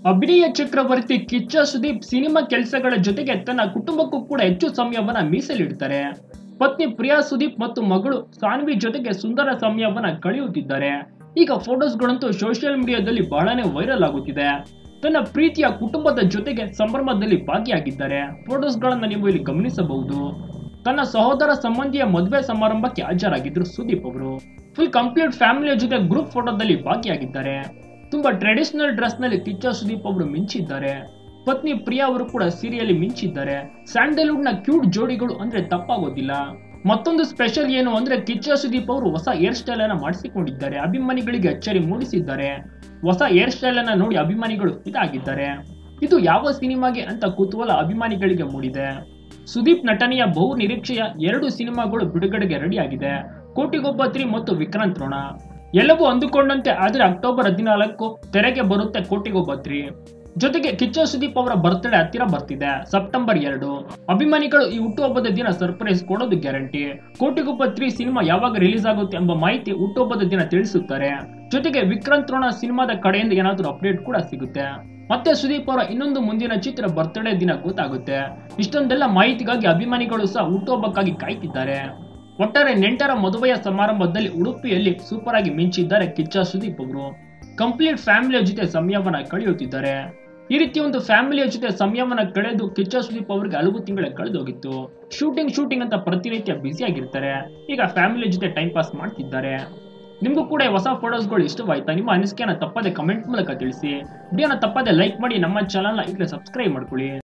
ಅಭಿನಯ ಚಕ್ರವರ್ತಿ ಕಿಚ್ಚ ಸುದೀಪ್ ಸಿನಿಮಾ ಕೆಲಸಗಳ ಜೊತೆಗೆ ತನ್ನ ಕುಟುಂಬಕ್ಕೂ ಕೂಡ ಹೆಚ್ಚು ಸಮಯವನ್ನ ಮೀಸಲಿಡ್ತಾರೆ ಪತ್ನಿ ಪ್ರಿಯಾ ಸುದೀಪ್ ಮತ್ತು ಮಗಳು ಸಾನ್ವಿ ಜೊತೆಗೆ ಸುಂದರ ಸಮಯವನ್ನ ಕಳೆಯುತ್ತಿದ್ದಾರೆ ಈಗ ಫೋಟೋಸ್ಗಳಂತೂ ಸೋಷಿಯಲ್ ಮೀಡಿಯಾದಲ್ಲಿ ಬಹಳನೇ ವೈರಲ್ ಆಗುತ್ತಿದೆ ತನ್ನ ಪ್ರೀತಿಯ ಕುಟುಂಬದ ಜೊತೆಗೆ ಸಂಭ್ರಮದಲ್ಲಿ ಭಾಗಿಯಾಗಿದ್ದಾರೆ ಫೋಟೋಸ್ಗಳನ್ನ ನೀವು ಇಲ್ಲಿ ಗಮನಿಸಬಹುದು ತನ್ನ ಸಹೋದರ ಸಂಬಂಧಿಯ ಮದುವೆ ಸಮಾರಂಭಕ್ಕೆ ಹಾಜರಾಗಿದ್ರು ಸುದೀಪ್ ಅವರು ಫುಲ್ ಕಂಪ್ಲೀಟ್ ಫ್ಯಾಮಿಲಿಯ ಜೊತೆ ಗ್ರೂಪ್ ಫೋಟೋದಲ್ಲಿ ಭಾಗಿಯಾಗಿದ್ದಾರೆ ತುಂಬಾ ಟ್ರೆಡಿಷನಲ್ ಡ್ರೆಸ್ ನಲ್ಲಿ ಕಿಚ್ಚ ಸುದೀಪ್ ಅವರು ಮಿಂಚಿದ್ದಾರೆ ಪತ್ನಿ ಪ್ರಿಯಾ ಅವರು ಕೂಡ ಸೀರಿಯಲ್ಲಿ ಮಿಂಚಿದ್ದಾರೆ ಸ್ಯಾಂಡಲ್ವುಡ್ ನ ಕ್ಯೂಟ್ ಜೋಡಿಗಳು ಅಂದ್ರೆ ತಪ್ಪಾಗೋದಿಲ್ಲ ಮತ್ತೊಂದು ಸ್ಪೆಷಲ್ ಏನು ಅಂದ್ರೆ ಕಿಚ್ಚ ಸುದೀಪ್ ಅವರು ಹೊಸ ಹೇರ್ ಸ್ಟೈಲ್ ಅನ್ನ ಮಾಡಿಸಿಕೊಂಡಿದ್ದಾರೆ ಅಭಿಮಾನಿಗಳಿಗೆ ಅಚ್ಚರಿ ಮೂಡಿಸಿದ್ದಾರೆ ಹೊಸ ಹೇರ್ ಸ್ಟೈಲ್ ಅನ್ನ ನೋಡಿ ಅಭಿಮಾನಿಗಳು ಇದಾಗಿದ್ದಾರೆ ಇದು ಯಾವ ಸಿನಿಮಾಗೆ ಅಂತ ಕುತೂಹಲ ಅಭಿಮಾನಿಗಳಿಗೆ ಮೂಡಿದೆ ಸುದೀಪ್ ನಟನೆಯ ಬಹು ನಿರೀಕ್ಷೆಯ ಎರಡು ಸಿನಿಮಾಗಳು ಬಿಡುಗಡೆಗೆ ರೆಡಿಯಾಗಿದೆ ಕೋಟಿಗೊಬ್ಬ ತ್ರಿ ಮತ್ತು ವಿಕ್ರಾಂತ್ ರೋಣ ಎಲ್ಲವೂ ಅಂದುಕೊಂಡಂತೆ ಆದರೆ ಅಕ್ಟೋಬರ್ ಹದಿನಾಲ್ಕು ತೆರೆಗೆ ಬರುತ್ತೆ ಕೋಟಿಗೊಬ್ಬ ತ್ರಿ ಜೊತೆಗೆ ಕಿಚ್ಚ ಸುದೀಪ್ ಅವರ ಬರ್ತ್ಡೇ ಹತ್ತಿರ ಬರ್ತಿದೆ ಸೆಪ್ಟೆಂಬರ್ ಎರಡು ಅಭಿಮಾನಿಗಳು ಈ ಹುಟ್ಟುಹಬ್ಬದ ದಿನ ಸರ್ಪ್ರೈಸ್ ಕೊಡೋದು ಗ್ಯಾರಂಟಿ ಕೋಟಿಗೊಬ್ಬ ತ್ರೀ ಸಿನಿಮಾ ಯಾವಾಗ ರಿಲೀಸ್ ಆಗುತ್ತೆ ಎಂಬ ಮಾಹಿತಿ ಹುಟ್ಟುಹಬ್ಬದ ದಿನ ತಿಳಿಸುತ್ತಾರೆ ಜೊತೆಗೆ ವಿಕ್ರಾಂತ್ ರೋಣ ಸಿನಿಮಾದ ಕಡೆಯಿಂದ ಏನಾದರೂ ಅಪ್ಡೇಟ್ ಕೂಡ ಸಿಗುತ್ತೆ ಮತ್ತೆ ಸುದೀಪ್ ಅವರ ಇನ್ನೊಂದು ಮುಂದಿನ ಚಿತ್ರ ಬರ್ತ್ಡೇ ದಿನ ಗೊತ್ತಾಗುತ್ತೆ ಇಷ್ಟೊಂದೆಲ್ಲ ಮಾಹಿತಿಗಾಗಿ ಅಭಿಮಾನಿಗಳು ಸಹ ಹುಟ್ಟುಹಬ್ಬಕ್ಕಾಗಿ ಕಾಯ್ತಿದ್ದಾರೆ ಒಟ್ಟಾರೆ ನೆಂಟರ ಮದುವೆಯ ಸಮಾರಂಭದಲ್ಲಿ ಉಡುಪಿಯಲ್ಲಿ ಸೂಪರ್ ಆಗಿ ಮಿಂಚಿದ್ದಾರೆ ಕಿಚ್ಚ ಸುದೀಪ್ ಅವರು ಕಂಪ್ಲೀಟ್ ಫ್ಯಾಮಿಲಿಯ ಜೊತೆ ಸಮಯವನ್ನ ಕಳೆಯುತ್ತಿದ್ದಾರೆ ಈ ರೀತಿ ಒಂದು ಫ್ಯಾಮಿಲಿಯ ಜೊತೆ ಸಮಯವನ್ನ ಕಳೆದು ಕಿಚ್ಚ ಸುದೀಪ್ ಅವರಿಗೆ ಹಲವು ತಿಂಗಳೇ ಕಳೆದೋಗಿತ್ತು ಶೂಟಿಂಗ್ ಶೂಟಿಂಗ್ ಅಂತ ಪ್ರತಿನಿತ್ಯ ಬ್ಯುಸಿ ಆಗಿರ್ತಾರೆ ಈಗ ಫ್ಯಾಮಿಲಿ ಜೊತೆ ಟೈಮ್ ಪಾಸ್ ಮಾಡ್ತಿದ್ದಾರೆ ನಿಮಗೂ ಕೂಡ ಈ ಹೊಸ ಫೋಟೋಸ್ಗಳು ಇಷ್ಟವಾಯ್ತಾ ನಿಮ್ಮ ಅನಿಸಿಕೆನ ತಪ್ಪದೆ ಕಮೆಂಟ್ ಮೂಲಕ ತಿಳಿಸಿ ವಿಡಿಯೋನ ತಪ್ಪದೆ ಲೈಕ್ ಮಾಡಿ ನಮ್ಮ ಚಾನಲ್ನ ಈಗಲೇ ಸಬ್ಸ್ಕ್ರೈಬ್ ಮಾಡ್ಕೊಳ್ಳಿ